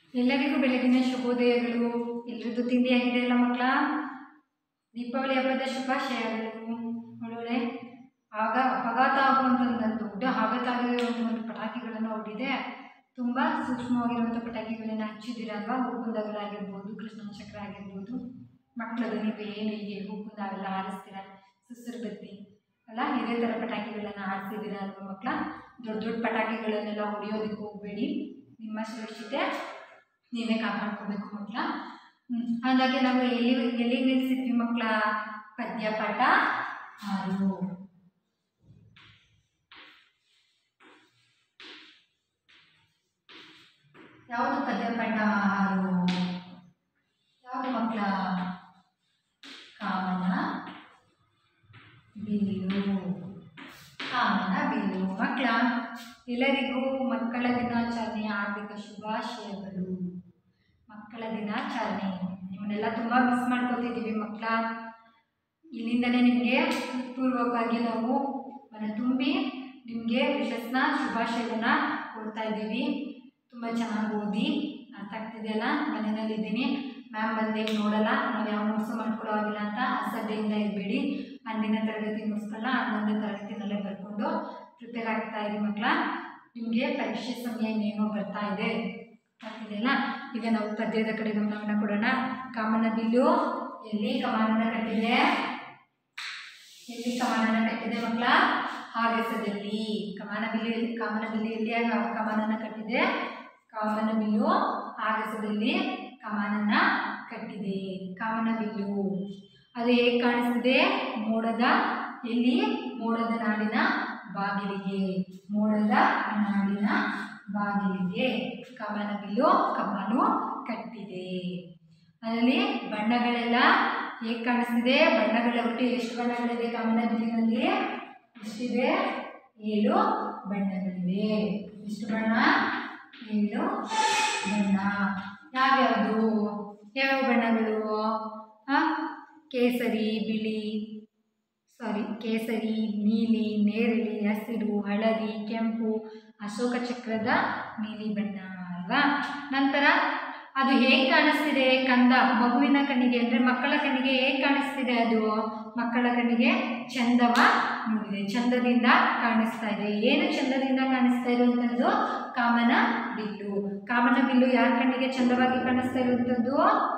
ಎಲ್ಲರಿಗೂ ಬೆಳಗಿನ ಶುಭೋದಯಗಳು ಎಲ್ರದ್ದು ತಿಂಡಿ ಆಗಿದೆ ಅಲ್ಲ ಮಕ್ಕಳ ದೀಪಾವಳಿ ಹಬ್ಬದ ಶುಭಾಶಯಗಳು ಒಳ್ಳೊಳ್ಳೆ ಆಗ ಅಪಘಾತ ಆಗುವಂಥ ದೊಡ್ಡ ಆಘಾತ ಆಗಿರುವಂಥ ಒಂದು ಪಟಾಕಿಗಳನ್ನು ಹೊಡಿದೆ ತುಂಬ ಸೂಕ್ಷ್ಮವಾಗಿರುವಂಥ ಪಟಾಕಿಗಳನ್ನು ಹಚ್ಚಿದ್ದೀರ ಅಲ್ವಾ ಹೂಕುಂದಗಳಾಗಿರ್ಬೋದು ಕೃಷ್ಣನ ಚಕ್ರ ಆಗಿರ್ಬೋದು ಮಕ್ಕಳದು ನೀವು ಏನು ಹೀಗೆ ಹೂಕುಂದ ಅವೆಲ್ಲ ಹಾರಿಸ್ತೀರ ಸುಸುರು ಬತ್ತಿ ಅಲ್ಲ ಇದೇ ಥರ ಪಟಾಕಿಗಳನ್ನು ಹಾರಿಸಿದ್ದೀರ ಅಲ್ವಾ ಮಕ್ಕಳ ದೊಡ್ಡ ದೊಡ್ಡ ಪಟಾಕಿಗಳನ್ನೆಲ್ಲ ಹೊಡೆಯೋದಕ್ಕೆ ಹೋಗಬೇಡಿ ನಿಮ್ಮ ಸುರಕ್ಷತೆ ನೀವೇ ಕಾಪಾಡ್ಕೋಬೇಕು ಮಕ್ಕಳ ಹಾಗಾಗಿ ನಾವು ಎಲ್ಲಿ ಎಲ್ಲಿಗೆ ನಿಲ್ಲಿಸಿದ್ವಿ ಮಕ್ಕಳ ಪದ್ಯಪಾಠ ಆರು ಯಾವುದು ಪದ್ಯಪಾಠ ಆರು ಯಾವುದು ಮಕ್ಕಳ ಕಾಮನ ಬಿಲ್ಲು ಕಾಮನ ಬಿಲ್ಲು ಮಕ್ಕಳ ಎಲ್ಲರಿಗೂ ಮಕ್ಕಳ ದಿನಾಚರಣೆಯ ಹಾರ್ದಿಕ ಶುಭಾಶಯಗಳು ಮಕ್ಕಳ ದಿನಾಚರಣೆ ನಿಮ್ಮನ್ನೆಲ್ಲ ತುಂಬ ಮಿಸ್ ಮಾಡ್ಕೊತಿದ್ದೀವಿ ಮಕ್ಕಳ ಇಲ್ಲಿಂದನೇ ನಿಮಗೆ ಪೂರ್ವಕವಾಗಿ ನಾವು ಮನ ತುಂಬಿ ನಿಮಗೆ ಯಶಸ್ನ ಶುಭಾಶಯವನ್ನು ಕೊಡ್ತಾ ಇದ್ದೀವಿ ತುಂಬ ಚೆನ್ನಾಗಿ ಓದಿ ಅರ್ಥ ಆಗ್ತಿದೆಯಲ್ಲ ಮನೆಯಲ್ಲಿದ್ದೀನಿ ಮ್ಯಾಮ್ ಬಂದೇ ನೋಡಲ್ಲ ನಾವು ಯಾವ ನೋಟ್ಸು ಮಾಡ್ಕೊಳ್ಳೋ ಆಗಿಲ್ಲ ಅಂತ ಅಸಡ್ಡೆಯಿಂದ ಇರಬೇಡಿ ಅಂದಿನ ತರಗತಿ ನೋಡ್ಸ್ಕೊಳ್ಳ ಹನ್ನೊಂದನೇ ತರಗತಿನಲ್ಲೇ ಬರ್ಕೊಂಡು ಪ್ರಿಪೇರ್ ಆಗ್ತಾ ಇರಿ ಮಕ್ಕಳ ನಿಮಗೆ ಪರೀಕ್ಷೆ ಸಮಯ ಇನ್ನೇನೋ ಬರ್ತಾ ಇದೆ ಆಗ್ತಿದೆಯಲ್ಲ ಈಗ ನಾವು ಪದ್ಯದ ಕಡೆ ಗಮನವನ್ನು ಕೊಡೋಣ ಕಾಮನ ಬಿಲ್ಲು ಎಲ್ಲಿ ಕಮಾನನ ಕಟ್ಟಿದೆ ಎಲ್ಲಿ ಕಮಾನನ ಕಟ್ಟಿದೆ ಮಕ್ಕಳ ಹಾಗಸದಲ್ಲಿ ಕಮಾನ ಬಿಲ್ಲು ಎಲ್ಲಿ ಕಾಮನ ಬಿಲ್ಲು ಎಲ್ಲಿ ಆಗ ಕಮಾನನ ಕಟ್ಟಿದೆ ಕಾಮನ ಬಿಲ್ಲು ಆಗಸದಲ್ಲಿ ಕಮಾನನ ಕಟ್ಟಿದೆ ಕಾಮನ ಬಿಲ್ಲು ಅದು ಹೇಗೆ ಕಾಣಿಸ್ತಿದೆ ಮೋಡದ ಎಲ್ಲಿ ಮೋಡದ ನಾಡಿನ ಬಾಗಿಲಿಗೆ ಮೋಡದ ನಾಡಿನ ಬಾಗಿಲಿಗೆ ಕಮನ ಬಿಲ್ಲು ಕಮನು ಕಟ್ಟಿದೆ ಅದರಲ್ಲಿ ಬಣ್ಣಗಳೆಲ್ಲ ಹೇಗೆ ಕಾಣಿಸ್ತಿದೆ ಬಣ್ಣಗಳ ಒಟ್ಟು ಎಷ್ಟು ಬಣ್ಣಗಳಿದೆ ಕಮನ ಬಿಲ್ಲಿನಲ್ಲಿ ಎಷ್ಟಿದೆ ಏಳು ಬಣ್ಣಗಳಿವೆ ಎಷ್ಟು ಬಣ್ಣ ಏಳು ಬಣ್ಣ ಯಾವ್ಯಾವುದು ಯಾವ್ಯಾವ ಬಣ್ಣಗಳು ಹಾಂ ಕೇಸರಿ ಬಿಳಿ ಸಾರಿ ಕೇಸರಿ ನೀಲಿ ನೇರಳೆ ಹಸಿರು ಹಳದಿ ಕೆಂಪು ಅಶೋಕ ಚಕ್ರದ ನೀಲಿ ಬಣ್ಣ ಅಲ್ವಾ ನಂತರ ಅದು ಹೇಗೆ ಕಾಣಿಸ್ತಿದೆ ಕಂದ ಮಗುವಿನ ಕಣ್ಣಿಗೆ ಅಂದರೆ ಮಕ್ಕಳ ಕಣ್ಣಿಗೆ ಹೇಗೆ ಕಾಣಿಸ್ತಿದೆ ಅದು ಮಕ್ಕಳ ಕಣ್ಣಿಗೆ ಚಂದವ ನೋಡಿದೆ ಚಂದದಿಂದ ಕಾಣಿಸ್ತಾ ಇದೆ ಏನು ಚಂದದಿಂದ ಕಾಣಿಸ್ತಾ ಇರುವಂಥದ್ದು ಕಾಮನ ಬಿಲ್ಲು ಕಾಮನ ಬಿಲ್ಲು ಯಾರ ಕಣ್ಣಿಗೆ ಚಂದವಾಗಿ ಕಾಣಿಸ್ತಾ ಇರುವಂಥದ್ದು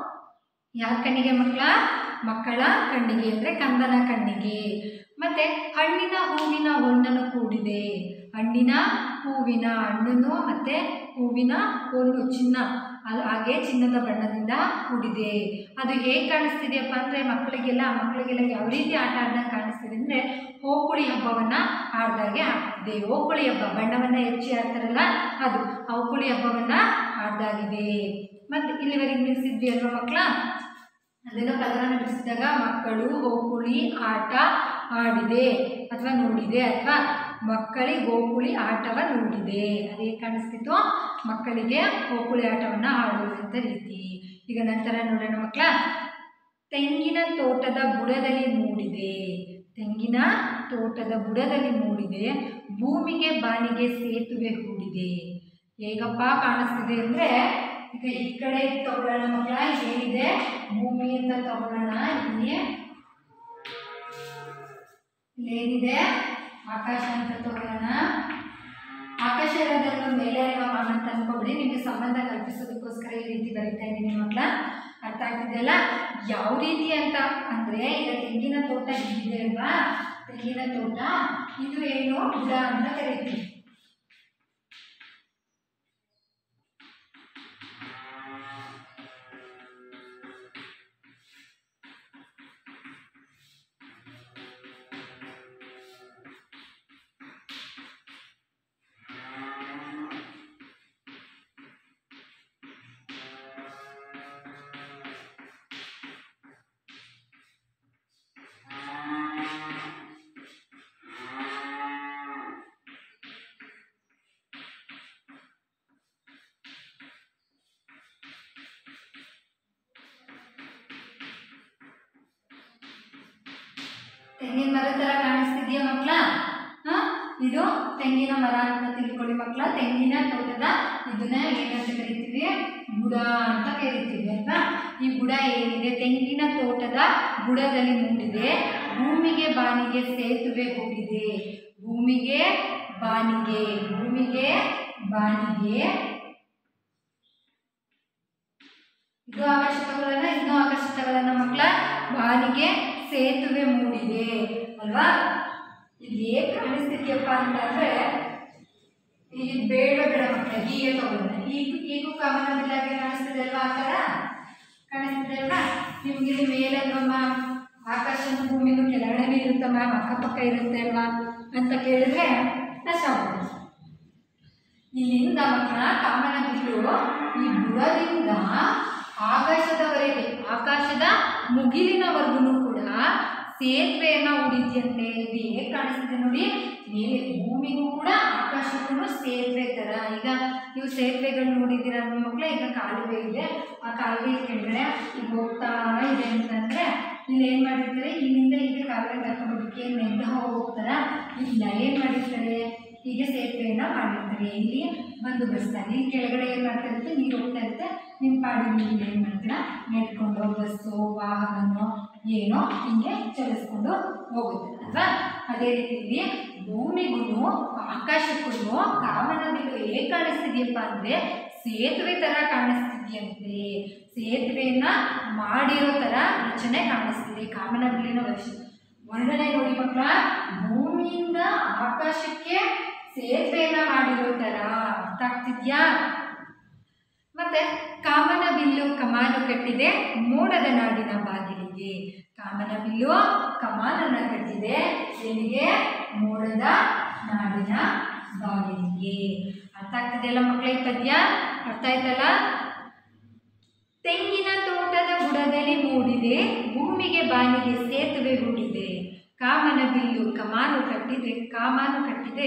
ಯಾರ ಕಣ್ಣಿಗೆ ಮಕ್ಕಳ ಮಕ್ಕಳ ಕಣ್ಣಿಗೆ ಅಂದರೆ ಕಂದನ ಕಣ್ಣಿಗೆ ಮತ್ತು ಹಣ್ಣಿನ ಹೂವಿನ ಹೊನ್ನನ್ನು ಕೂಡಿದೆ ಹಣ್ಣಿನ ಹೂವಿನ ಹಣ್ಣನ್ನು ಮತ್ತು ಹೂವಿನ ಹೊನ್ನು ಚಿನ್ನ ಅಲ್ ಹಾಗೆ ಚಿನ್ನದ ಬಣ್ಣದಿಂದ ಕೂಡಿದೆ ಅದು ಹೇಗೆ ಕಾಣಿಸ್ತಿದೆಯಪ್ಪ ಅಂದರೆ ಮಕ್ಕಳಿಗೆಲ್ಲ ಮಕ್ಕಳಿಗೆಲ್ಲ ಯಾವ ರೀತಿ ಆಟ ಆಡ್ದಂಗೆ ಕಾಣಿಸ್ತಿದೆ ಅಂದರೆ ಹೋಕುಳಿ ಹಬ್ಬವನ್ನು ಆಡ್ದಾಗೆ ಆಗ್ತಿದೆ ಹೋಕುಳಿ ಹಬ್ಬ ಬಣ್ಣವನ್ನು ಹೆಚ್ಚಿ ಆಡ್ತಾರಲ್ಲ ಅದು ಹೋಕುಳಿ ಹಬ್ಬವನ್ನು ಆಡ್ದಾಗಿದೆ ಮತ್ತು ಇಲ್ಲಿವರೆಗೆ ನಿಲ್ಲಿಸಿದ್ವಿ ಅಲ್ವಾ ಮಕ್ಕಳ ಅದನ್ನು ಪದವನ್ನು ಬಿಡಿಸಿದಾಗ ಮಕ್ಕಳು ಹೋಕುಳಿ ಆಟ ಆಡಿದೆ ಅಥವಾ ನೋಡಿದೆ ಅಥವಾ ಮಕ್ಕಳಿಗೆ ಗೋಕುಳಿ ಆಟವ ನೋಡಿದೆ ಅದೇ ಕಾಣಿಸ್ತಿತ್ತು ಮಕ್ಕಳಿಗೆ ಗೋಕುಳಿ ಆಟವನ್ನು ಆಡುವಂಥ ರೀತಿ ಈಗ ನಂತರ ನೋಡೋಣ ಮಕ್ಕಳ ತೆಂಗಿನ ತೋಟದ ಬುಡದಲ್ಲಿ ಮೂಡಿದೆ ತೆಂಗಿನ ತೋಟದ ಬುಡದಲ್ಲಿ ಮೂಡಿದೆ ಭೂಮಿಗೆ ಬಾನಿಗೆ ಸೇತುವೆ ಹೂಡಿದೆ ಹೇಗಪ್ಪ ಕಾಣಿಸ್ತಿದೆ ಅಂದರೆ ಈಗ ಈ ಕಡೆ ತಗೊಳ್ಳೋಣ ಮಕ್ಕಳ ಏನಿದೆ ಭೂಮಿ ಅಂತ ತಗೊಳ್ಳೋಣ ಇಲ್ಲಿ ಏನಿದೆ ಆಕಾಶ ಅಂತ ತಗೊಳ್ಳೋಣ ಆಕಾಶ ಇರೋದನ್ನು ಮೇಲೆ ನಾವು ಅಂತ ಅನ್ಕೊಬಿಡಿ ನಿಮಗೆ ಸಂಬಂಧ ಕಲ್ಪಿಸೋದಕ್ಕೋಸ್ಕರ ಈ ರೀತಿ ಬರಿತಾ ಇದ್ದೀನಿ ಮಕ್ಕಳ ಅರ್ಥ ಆಗ್ತಿದೆಯಲ್ಲ ಯಾವ ರೀತಿ ಅಂತ ಅಂದರೆ ಈಗ ತೆಂಗಿನ ತೋಟ ಇದೆ ಅಲ್ವಾ ತೆಂಗಿನ ತೋಟ ಇದು ಏನು ಬುಡ ಅಂತ ಕರಿತೀವಿ ತೆಂಗಿನ ಮರ ಥರ ಕಾಣಿಸ್ತಿದೆಯಾ ಮಕ್ಕಳ ಹಾಂ ಇದು ತೆಂಗಿನ ಮರ ಅಂತ ತಿಳ್ಕೊಳ್ಳಿ ಮಕ್ಕಳ ತೆಂಗಿನ ತೋಟದ ಇದನ್ನ ಏನಂತ ಕರಿತೀವಿ ಬುಡ ಅಂತ ಕರಿತೀವಿ ಅಲ್ವಾ ಈ ಬುಡ ಏನಿದೆ ತೆಂಗಿನ ತೋಟದ ಬುಡದಲ್ಲಿ ಮೂಡಿದೆ ಭೂಮಿಗೆ ಬಾನಿಗೆ ಸೇತುವೆ ಹೋಗಿದೆ ಭೂಮಿಗೆ ಬಾನಿಗೆ ಭೂಮಿಗೆ ಬಾನಿಗೆ ಇದು ಆಕರ್ಷಕಗಳನ್ನ ಇನ್ನೂ ಆಕರ್ಷಕಗಳನ್ನ ಮಕ್ಕಳ ಬಾನಿಗೆ ಸೇತುವೆ ಮೂಡಿದೆ ಅಲ್ವಾ ಇಲ್ಲಿ ಹೇಗೆ ಕಾಣಿಸ್ತಿದ್ಯಪ್ಪ ಅಂತಂದ್ರೆ ಇಲ್ಲಿ ಬೇಡ ಬೇಡ ಮಕ್ಕಳ ಹೀಗೆ ತಗೊಂಡೆ ಈಗ ಈಗೂ ಕಮಲ ಬಿಲ್ಲಾಗೆ ಕಾಣಿಸ್ತಿದೆ ಅಲ್ವಾ ಆ ಥರ ಕಾಣಿಸ್ತಿದೆ ಅಲ್ವಾ ನಿಮ್ಗೆ ಇಲ್ಲಿ ಮೇಲೆ ನಮ್ಮ ಆಕಾಶನ ಭೂಮಿನೂ ಕೆಳಗಡೆ ಇರುತ್ತೆ ಮ್ಯಾಮ್ ಅಕ್ಕಪಕ್ಕ ಇರುತ್ತೆ ಅಲ್ವಾ ಅಂತ ಕೇಳಿದ್ರೆ ಕಷ್ಟ ಆಗ್ಬೋದು ಇಲ್ಲಿಂದ ಮಕ್ಕಳ ಕಾಮನ ಬಿಲ್ಲು ಈ ಬುಡದಿಂದ ಆಕಾಶದವರೆಗೆ ಆಕಾಶದ ಮುಗಿಲಿನವರೆಗೂ ಕೂಡ ಸೇತುವೆಯನ್ನ ಉಳಿದ್ಯಂತೆ ಇದು ಹೇಗೆ ಕಾಣಿಸ್ತಿದೆ ನೋಡಿ ಮೇಲೆ ಭೂಮಿಗೂ ಕೂಡ ಆಕಾಶಕ್ಕೂ ಸೇತುವೆ ಥರ ಈಗ ನೀವು ಸೇತುವೆಗಳು ನೋಡಿದ್ದೀರ ನಿಮ್ಮ ಮಕ್ಕಳ ಈಗ ಕಾಲುವೆ ಇದೆ ಆ ಕಾಲುವೆ ಕೆಳಗಡೆ ಈಗ ಹೋಗ್ತಾ ಇದೆ ಅಂತಂದ್ರೆ ಇಲ್ಲಿ ಏನು ಮಾಡಿರ್ತಾರೆ ಇಲ್ಲಿಂದ ಈಗ ಕಾಲುವೆ ಕರ್ಕೊಂಡ್ಬಿಟ್ಟು ಏನು ನೆಂದು ಹೋಗ್ತಾರ ಇಲ್ಲ ಏನು ಮಾಡಿರ್ತಾರೆ ಹೀಗೆ ಸೇತುವೆಯನ್ನ ಮಾಡಿರ್ತಾರೆ ಇಲ್ಲಿ ಬಂದು ಬಸ್ತಾರೆ ಇಲ್ಲಿ ಕೆಳಗಡೆ ಏನು ಮಾಡ್ತಾ ಇರುತ್ತೆ ನೀರು ಹೋಗ್ತಾ ಇರುತ್ತೆ ನಿಮ್ಮ ಪಾಡಿ ನೀವು ಏನು ಮಾಡ್ತೀರಾ ನೆಟ್ಕೊಂಡು ಬಸ್ಸು ವಾಹನನೋ ಏನೋ ಹಿಂಗೆ ಚಲಿಸ್ಕೊಂಡು ಹೋಗುತ್ತೆ ಅಲ್ವಾ ಅದೇ ರೀತಿ ಇಲ್ಲಿ ಭೂಮಿಗೂ ಆಕಾಶಕ್ಕೂ ಕಾಮನ ಬಿಲ್ಲು ಹೇಗೆ ಕಾಣಿಸ್ತಿದೆಯಪ್ಪ ಅಂದರೆ ಸೇತುವೆ ಥರ ಕಾಣಿಸ್ತಿದೆಯಂತೆ ಸೇತುವೆಯನ್ನ ಮಾಡಿರೋ ಥರ ರಚನೆ ಕಾಣಿಸ್ತಿದೆ ಕಾಮನ ಬಿಲ್ಲಿನ ವರ್ಷ ವರ್ಣನೆ ನೋಡಿ ಮಕ್ಕಳ ಭೂಮಿಯಿಂದ ಆಕಾಶಕ್ಕೆ ಸೇತುವೆಯನ್ನ ಮಾಡಿರೋ ಥರ ಅರ್ಥ ಆಗ್ತಿದ್ಯಾ ಮತ್ತೆ ಕಾಮನ ಬಿಲ್ಲು ಕಮಾನು ಕಟ್ಟಿದೆ ಮೋಡದ ನಾಡಿನ ಬಾಗಿಲಿಗೆ ಕಾಮನ ಬಿಲ್ಲು ಕಮಾನನ್ನ ಕಟ್ಟಿದೆ ಎಲ್ಲಿಗೆ ಮೋಡದ ನಾಡಿನ ಬಾಗಿಲಿಗೆ ಅರ್ಥ ಆಗ್ತಿದೆಯಲ್ಲ ಮಕ್ಕಳ ಈ ಪದ್ಯ ಅರ್ಥ ಆಯ್ತಲ್ಲ ತೆಂಗಿನ ತೋಟದ ಬುಡದಲ್ಲಿ ಮೂಡಿದೆ ಭೂಮಿಗೆ ಬಾನಿಗೆ ಸೇತುವೆ ಹೂಡಿದೆ ಕಾಮನ ಬಿಲ್ಲು ಕಮಾನು ಕಟ್ಟಿದೆ ಕಾಮಾನು ಕಟ್ಟಿದೆ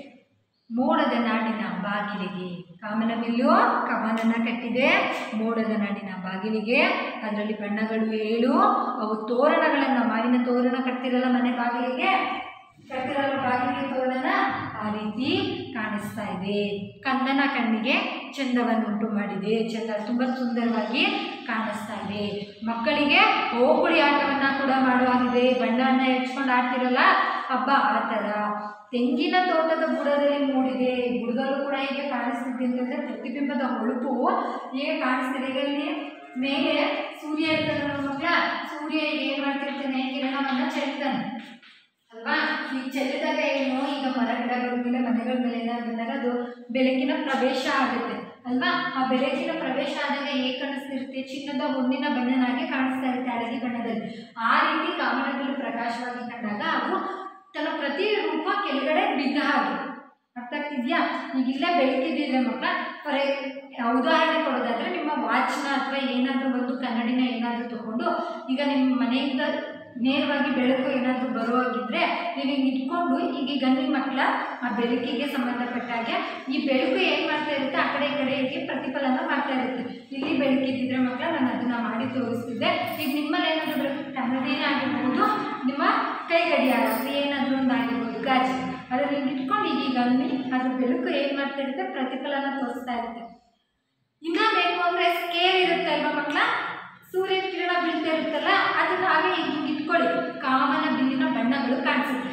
ಮೋಡದ ನಾಡಿನ ಬಾಗಿಲಿಗೆ ಕಾಮನ ಬಿಲ್ಲು ಕಮಾನನ್ನ ಕಟ್ಟಿದೆ ಮೋಡದ ನಾಡಿನ ಬಾಗಿಲಿಗೆ ಅದರಲ್ಲಿ ಬಣ್ಣಗಳು ಏಳು ಅವು ತೋರಣಗಳನ್ನು ಮಾವಿನ ತೋರಣ ಕಟ್ತಿರಲ್ಲ ಮನೆ ಬಾಗಿಲಿಗೆ ಕಟ್ಟಿರಲ್ಲ ಬಾಗಿಲಿಗೆ ತೋರಣ ಆ ರೀತಿ ಕಾಣಿಸ್ತಾ ಇದೆ ಕಂದನ ಕಣ್ಣಿಗೆ ಚಂದವನ್ನುಂಟು ಮಾಡಿದೆ ಚಂದ ತುಂಬ ಸುಂದರವಾಗಿ ಕಾಣಿಸ್ತಾ ಇದೆ ಮಕ್ಕಳಿಗೆ ಓಕುಳಿ ಆಟವನ್ನ ಕೂಡ ಮಾಡುವಾಗಿದೆ ಬಣ್ಣವನ್ನ ಹೆಚ್ಕೊಂಡು ಆಡ್ತಿರಲ್ಲ ಹಬ್ಬ ಆ ಥರ ತೆಂಗಿನ ತೋಟದ ಬುಡದಲ್ಲಿ ಮೂಡಿದೆ ಬುಡದಲ್ಲೂ ಕೂಡ ಹೇಗೆ ಕಾಣಿಸ್ತಿದೆ ಅಂತಂದ್ರೆ ಪ್ರತಿಬಿಂಬದ ಹೊಳಪು ಹೇಗೆ ಕಾಣಿಸ್ತಿದೆ ಈಗ ಇಲ್ಲಿ ಮೇಲೆ ಸೂರ್ಯ ಇರ್ತಾನೆ ನಮ್ಮ ಮಕ್ಕಳ ಸೂರ್ಯ ಏನು ಮಾಡ್ತಿರ್ತಾನೆ ಕಿರಣವನ್ನ ಚೆಲ್ತಾನೆ ಅಲ್ವಾ ಈ ಚೆಲ್ಲಿದಾಗ ಏನು ಈಗ ಮರ ಗಿಡಗಳ ಮೇಲೆ ಮನೆಗಳ ಮೇಲೆ ಏನಾದ್ರು ಬಂದಾಗ ಅದು ಬೆಳಕಿನ ಪ್ರವೇಶ ಆಗುತ್ತೆ ಅಲ್ವಾ ಆ ಬೆಳಕಿನ ಪ್ರವೇಶ ಆದಾಗ ಹೇಗೆ ಕಾಣಿಸ್ತಿರುತ್ತೆ ಚಿನ್ನದ ಹುಣ್ಣಿನ ಬಣ್ಣನಾಗಿ ಕಾಣಿಸ್ತಾ ಇರುತ್ತೆ ಹಳದಿ ಬಣ್ಣದಲ್ಲಿ ಆ ರೀತಿ ಕಾಮನಗಳು ಪ್ರಕಾಶವಾಗಿ ಕಂಡಾಗ ಅದು ತನ್ನ ಪ್ರತಿ ರೂಪ ಕೆಳಗಡೆ ಬಿದ್ದ ಹಾಗೆ ಅರ್ಥ ಆಗ್ತಿದ್ಯಾ ಈಗ ಇಲ್ಲೇ ಬೆಳಕಿದ್ದಿದ್ರೆ ಮಕ್ಕಳ ಫಾರ್ ಉದಾಹರಣೆ ಕೊಡೋದಾದ್ರೆ ನಿಮ್ಮ ವಾಚ್ನ ಅಥವಾ ಏನಾದರೂ ಒಂದು ಕನ್ನಡಿನ ಏನಾದರೂ ತಗೊಂಡು ಈಗ ನಿಮ್ಮ ಮನೆಯಿಂದ ನೇರವಾಗಿ ಬೆಳಕು ಏನಾದರೂ ಬರುವಾಗಿದ್ರೆ ನೀವು ಹಿಂಗೆ ಇಟ್ಕೊಂಡು ಈಗ ಈ ಗಂಡಿನ ಮಕ್ಕಳ ಆ ಬೆಳಕಿಗೆ ಸಂಬಂಧಪಟ್ಟ ಹಾಗೆ ಈ ಬೆಳಕು ಏನು ಮಾಡ್ತಾ ಇರುತ್ತೆ ಆ ಕಡೆ ಈ ಕಡೆಗೆ ಪ್ರತಿಫಲನ ಮಾಡ್ತಾ ಇರುತ್ತೆ ಇಲ್ಲಿ ಬೆಳಕಿದ್ದಿದ್ರೆ ಮಕ್ಕಳ ನಾನು ಅದನ್ನ ಮಾಡಿ ತೋರಿಸ್ತಿದ್ದೆ ಈಗ ನಿಮ್ಮಲ್ಲಿ ಏನಾದರೂ ಬೆಳಕು ಕನ್ನಡಿನೇ ಆಗಿರ್ಬೋದು ನಿಮ್ಮ ಕೈ ಗಡಿಯಾರ ಅಥವಾ ಏನಾದರೂ ಒಂದು ಆಗಿರ್ಬೋದು ಗಾಜು ಅದರಲ್ಲಿ ಹಿಂಗೆ ಇಟ್ಕೊಂಡು ಈಗ ಈಗ ಅಲ್ಲಿ ಅದ್ರ ಬೆಳಕು ಏನು ಮಾಡ್ತಾ ಇರುತ್ತೆ ಪ್ರತಿಫಲನ ತೋರಿಸ್ತಾ ಇರುತ್ತೆ ಇನ್ನ ಬೇಕು ಅಂದ್ರೆ ಸ್ಕೇಲ್ ಇರುತ್ತೆ ಅಲ್ವಾ ಮಕ್ಕಳ ಸೂರ್ಯನ ಕಿರಣ ಬೀಳ್ತಾ ಇರುತ್ತಲ್ಲ ಅದನ್ನ ಹಾಗೆ ಈಗ ಹಿಂಗೆ ಇಟ್ಕೊಳ್ಳಿ ಕಾಮನ ಬಿಲ್ಲಿನ ಬಣ್ಣಗಳು ಕಾಣಿಸುತ್ತೆ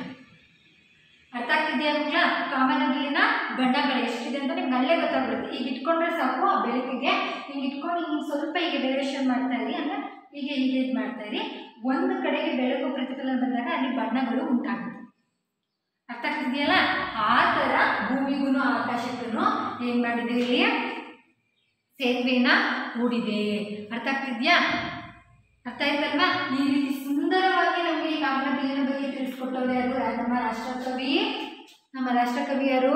ಅರ್ಥ ಆಗ್ತಿದೆಯಾ ಮಕ್ಕಳ ಕಾಮನ ಬಿಲ್ಲಿನ ಬಣ್ಣಗಳು ಎಷ್ಟಿದೆ ಅಂತ ನಿಮ್ಗೆ ಅಲ್ಲೇ ಗೊತ್ತಾಗ್ಬಿಡುತ್ತೆ ಈಗ ಇಟ್ಕೊಂಡ್ರೆ ಸಾಕು ಆ ಬೆಳಕಿಗೆ ಹಿಂಗೆ ಇಟ್ಕೊಂಡು ಹಿಂಗೆ ಸ್ವಲ್ಪ ಈಗ ವೇರಿಯೇಷನ್ ಮಾಡ್ತಾ ಇರಿ ಅಂದರೆ ಹೀಗೆ ಹೀಗೆ ಇದು ಮಾಡ್ತಾ ಇರಿ ಒಂದು ಕಡೆಗೆ ಬೆಳಕು ಪ್ರತಿಫಲನ ಬಂದಾಗ ಅಲ್ಲಿ ಬಣ್ಣಗಳು ಉಂಟಾಗುತ್ತೆ ಅರ್ಥ ಆಗ್ತಿದೆಯಲ್ಲ ಆ ಥರ ಭೂಮಿಗೂ ಆಕಾಶಕ್ಕೂ ಏನು ಮಾಡಿದೆ ಇಲ್ಲಿ ಸೇತುವೆನ ಹೂಡಿದೆ ಅರ್ಥ ಆಗ್ತಿದ್ಯಾ ಅರ್ಥ ಆಯ್ತಲ್ವಾ ಈ ರೀತಿ ಸುಂದರವಾಗಿ ನಮಗೆ ಈ ಕಾಮನ ಬಿಲ್ಲಿನ ಬಗ್ಗೆ ತಿಳಿಸ್ಕೊಟ್ಟವ್ರು ಯಾರು ರಾ- ನಮ್ಮ ರಾಷ್ಟ್ರಕವಿ ನಮ್ಮ ರಾಷ್ಟ್ರಕವಿ ಯಾರು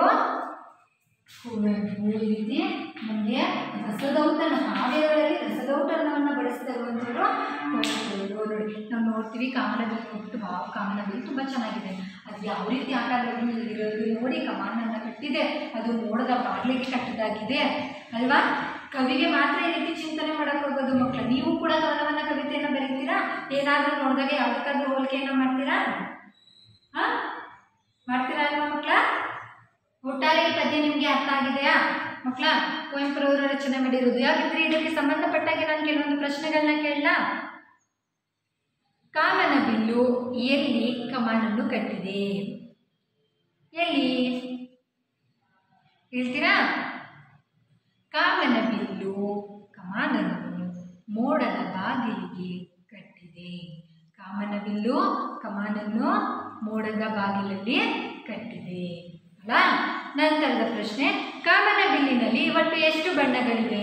ಕುವೆಂಪು ಈ ರೀತಿ ನಮಗೆ ರಸದೌತಣ ಕಾವ್ಯಗಳಲ್ಲಿ ರಸದೌತಣವನ್ನು ಬಳಸ್ತಾ ಇರುವಂಥವ್ರು ಕುವೆಂಪು ನೋಡಿ ನಾವು ನೋಡ್ತೀವಿ ಕಾಮನಬಿಲ್ಲು ನೋಡ್ಬಿಟ್ಟು ವಾವ್ ಕಾಮನಬಿಲ್ಲು ತುಂಬ ಚೆನ್ನಾಗಿದೆ ಅದು ಯಾವ ರೀತಿ ಆಕಾರದಲ್ಲಿ ಇರೋದು ನೋಡಿ ಕಮಾನನ್ನು ಕಟ್ಟಿದೆ ಅದು ಮೋಡದ ಬಾಗಿಲಿಗೆ ಕಟ್ಟಿದಾಗಿದೆ ಅಲ್ವಾ ಕವಿಗೆ ಮಾತ್ರ ಈ ರೀತಿ ಚಿಂತನೆ ಮಾಡಕ್ ಹೋಗೋದು ಮಕ್ಕಳು ನೀವು ಕೂಡ ಕವನವನ್ನ ಕವಿತೆಯನ್ನು ಬರೀತೀರಾ ಏನಾದರೂ ನೋಡಿದಾಗ ಯಾವುದಕ್ಕಾದ್ರೂ ಹೋಲಿಕೆಯನ್ನು ಮಾಡ್ತೀರಾ ಹಾ ಮಾಡ್ತೀರಾ ಅಲ್ವಾ ಮಕ್ಕಳ ಒಟ್ಟಾರೆ ಈ ಪದ್ಯ ನಿಮಗೆ ಅರ್ಥ ಆಗಿದೆಯಾ ಮಕ್ಕಳ ಕುವೆಂಪುರವರು ರಚನೆ ಮಾಡಿರೋದು ಯಾಕಂದ್ರೆ ಇದಕ್ಕೆ ಸಂಬಂಧಪಟ್ಟಾಗೆ ನಾನು ಕೆಲವೊಂದು ಪ್ರಶ್ನೆಗಳನ್ನ ಕೇಳಲ್ಲ ಕಾಮನ ಬಿಲ್ಲು ಎಲ್ಲಿ ಕಮಾನನ್ನು ಕಟ್ಟಿದೆ ಎಲ್ಲಿ ಹೇಳ್ತೀರಾ ಕಾಮನ ಬಿಲ್ಲು ಕಮಾನನ್ನು ಮೋಡದ ಬಾಗಿಲಿಗೆ ಕಟ್ಟಿದೆ ಕಾಮನ ಬಿಲ್ಲು ಕಮಾನನ್ನು ಮೋಡದ ಬಾಗಿಲಲ್ಲಿ ಕಟ್ಟಿದೆ ಅಲ್ಲ ನಂತರದ ಪ್ರಶ್ನೆ ಕಾಮನ ಬಿಲ್ಲಿನಲ್ಲಿ ಒಟ್ಟು ಎಷ್ಟು ಬಣ್ಣಗಳಿವೆ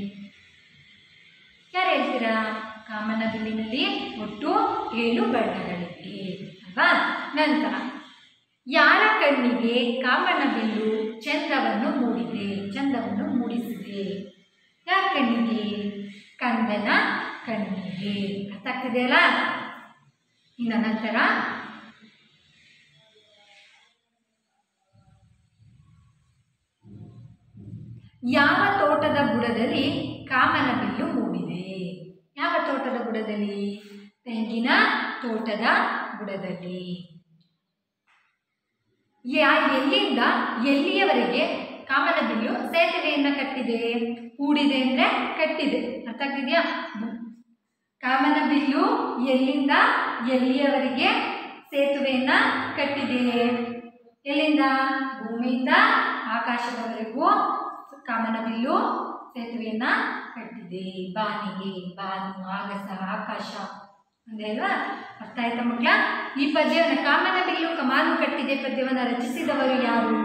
ಯಾರು ಹೇಳ್ತೀರಾ ಕಾಮನ ಬಿಲ್ಲಿನಲ್ಲಿ ಒಟ್ಟು ಏಳು ಬಣ್ಣಗಳಿವೆ ಅಲ್ವಾ ನಂತರ ಯಾರ ಕಣ್ಣಿಗೆ ಕಾಮನ ಬಿಲ್ಲು ಚಂದವನ್ನು ಮೂಡಿದೆ ಚಂದವನ್ನು ಮೂಡಿಸಿದೆ ಯಾರ ಕಣ್ಣಿಗೆ ಕಂದನ ಕಣ್ಣಿಗೆ ಅರ್ಥ ಆಗ್ತಿದೆಯಲ್ಲ ಇನ್ನು ನಂತರ ಯಾವ ತೋಟದ ಬುಡದಲ್ಲಿ ಕಾಮನ ಬಿಲ್ಲು ಮೂಡಿದೆ ಯಾವ ತೋಟದ ಬುಡದಲ್ಲಿ ತೆಂಗಿನ ತೋಟದ ಬುಡದಲ್ಲಿ ಯಾ ಎಲ್ಲಿಂದ ಎಲ್ಲಿಯವರೆಗೆ ಕಾಮನ ಬಿಲ್ಲು ಸೇತುವೆಯನ್ನು ಕಟ್ಟಿದೆ ಹೂಡಿದೆ ಅಂದರೆ ಕಟ್ಟಿದೆ ಅರ್ಥ ಆಗ್ತಿದೆಯಾ ಕಾಮನ ಬಿಲ್ಲು ಎಲ್ಲಿಂದ ಎಲ್ಲಿಯವರೆಗೆ ಸೇತುವೆಯನ್ನು ಕಟ್ಟಿದೆ ಎಲ್ಲಿಂದ ಭೂಮಿಯಿಂದ ಆಕಾಶದವರೆಗೂ ಕಾಮನ ಬಿಲ್ಲು ಸೇತುವೆಯನ್ನು ಕಟ್ಟಿದೆ ಬಾನಿಗೆ ಬಾನು ಆಗಸ ಆಕಾಶ ಅಂದೆ ಅಲ್ವಾ ಅರ್ಥ ಆಯ್ತಾ ಮಕ್ಕಳ ಈ ಪದ್ಯವನ್ನು ಕಾಮನ ಬಿಲ್ಲು ಕಮಾನು ಕಟ್ಟಿದೆ ಪದ್ಯವನ್ನು ರಚಿಸಿದವರು ಯಾರು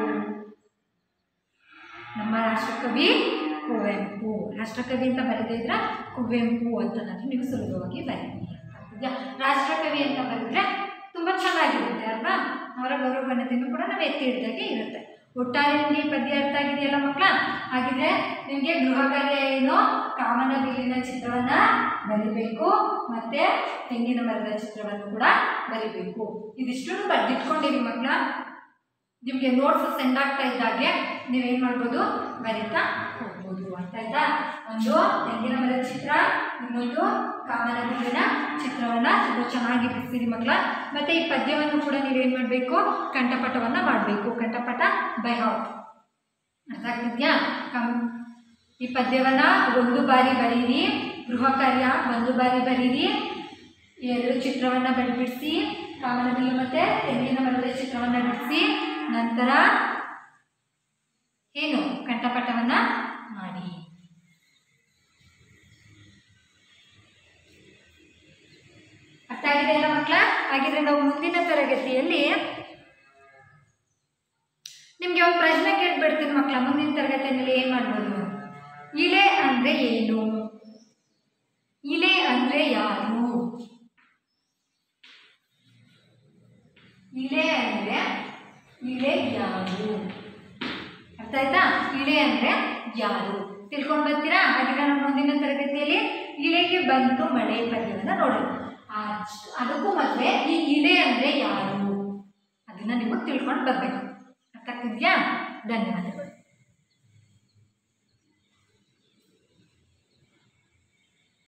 ನಮ್ಮ ರಾಷ್ಟ್ರಕವಿ ಕುವೆಂಪು ರಾಷ್ಟ್ರಕವಿ ಅಂತ ಬರೆದೇ ಇದ್ರೆ ಕುವೆಂಪು ಅಂತ ನಾನು ನೀವು ಸುಲಭವಾಗಿ ಬರೀತೀನಿ ಆಗ್ತಿದ್ಯಾ ರಾಷ್ಟ್ರಕವಿ ಅಂತ ಬರೆದ್ರೆ ತುಂಬ ಚೆನ್ನಾಗಿರುತ್ತೆ ಅಲ್ವಾ ಅವರ ಗೌರವಣತೆಯನ್ನು ಕೂಡ ನಾವು ಎತ್ತಿ ಹಿಡ್ದಾಗೆ ಇರುತ್ತೆ ಒಟ್ಟಾರೆ ನಿಮಗೆ ಈ ಪದ್ಯ ಅರ್ಥ ಆಗಿದೆಯಲ್ಲ ಮಕ್ಕಳ ಹಾಗಿದ್ರೆ ನಿಮಗೆ ಗೃಹ ಕಾರ್ಯ ಏನು ಕಾಮನ ಬಿಲ್ಲಿನ ಚಿತ್ರವನ್ನ ಬರಿಬೇಕು ಮತ್ತೆ ತೆಂಗಿನ ಮರದ ಚಿತ್ರವನ್ನು ಕೂಡ ಬರಿಬೇಕು ಇದಿಷ್ಟು ಬರೆದಿಟ್ಕೊಂಡಿರಿ ಮಕ್ಕಳ ನಿಮಗೆ ನೋಟ್ಸ್ ಸೆಂಡ್ ಆಗ್ತಾ ಇದ್ದಾಗೆ ನೀವೇನು ಮಾಡ್ಬೋದು ಬರೀತಾ ಹೋಗ್ಬೋದು ಅರ್ಥ ಆಯ್ತಾ ಒಂದು ತೆಂಗಿನ ಮರದ ಚಿತ್ರ ಇನ್ನೊಂದು ಕಾಮನ ಬಿಲ್ಲಿನ ಚಿತ್ರವನ್ನು ತುಂಬ ಚೆನ್ನಾಗಿ ಬಿಡಿಸಿರಿ ಮಕ್ಕಳ ಮತ್ತು ಈ ಪದ್ಯವನ್ನು ಕೂಡ ನೀವೇನು ಮಾಡಬೇಕು ಕಂಠಪಟವನ್ನು ಮಾಡಬೇಕು ಕಂಠಪಟ ಬೈ ಹಾಟ್ ಅರ್ಥ ಆಗ್ತಿದ್ಯಾ ಕಂ ಈ ಪದ್ಯವನ್ನು ಒಂದು ಬಾರಿ ಬರೀರಿ ಗೃಹ ಕಾರ್ಯ ಒಂದು ಬಾರಿ ಬರೀರಿ ಎರಡು ಚಿತ್ರವನ್ನು ಬಿಡಿಸಿ ಕಾಮನ ಬಿಲ್ಲು ಮತ್ತು ತೆಂಗಿನ ಮರದ ಚಿತ್ರವನ್ನು ಬಿಡಿಸಿ ನಂತರ ಏನು ಕಂಠಪಟವನ್ನು ಮಾಡಿ ಅರ್ಥ ಆಗಿದೆ ಅಲ್ಲ ಮಕ್ಕಳ ಹಾಗಿದ್ರೆ ನಾವು ಮುಂದಿನ ತರಗತಿಯಲ್ಲಿ ನಿಮಗೆ ಒಂದು ಪ್ರಶ್ನೆ ಕೇಳ್ಬಿಡ್ತೀನಿ ಮಕ್ಕಳ ಮುಂದಿನ ತರಗತಿಯಲ್ಲಿ ಏನು ಮಾಡ್ಬೋದು ಇಲೆ ಅಂದರೆ ಏನು ಇಲೆ ಅಂದರೆ ಯಾರು ಇಲೆ ಅಂದರೆ ಇಲೆ ಯಾರು ಅರ್ಥ ಆಯ್ತಾ ಇಳೆ ಅಂದರೆ ಯಾರು ತಿಳ್ಕೊಂಡು ಬರ್ತೀರಾ ಹಾಗಿದ್ರೆ ನಮ್ಮ ಮುಂದಿನ ತರಗತಿಯಲ್ಲಿ ಇಳೆಗೆ ಬಂತು ಮಳೆ ಪದ್ಯವನ್ನು ನೋಡೋಣ ಅಷ್ಟು ಅದಕ್ಕೂ ಮೊದಲೇ ಈ ಇಳೆ ಅಂದರೆ ಯಾರು ಅದನ್ನು ನೀವು ತಿಳ್ಕೊಂಡು ಬರಬೇಕು ಅರ್ಥ ಆಗ್ತಿದ್ಯಾ ಧನ್ಯವಾದಗಳು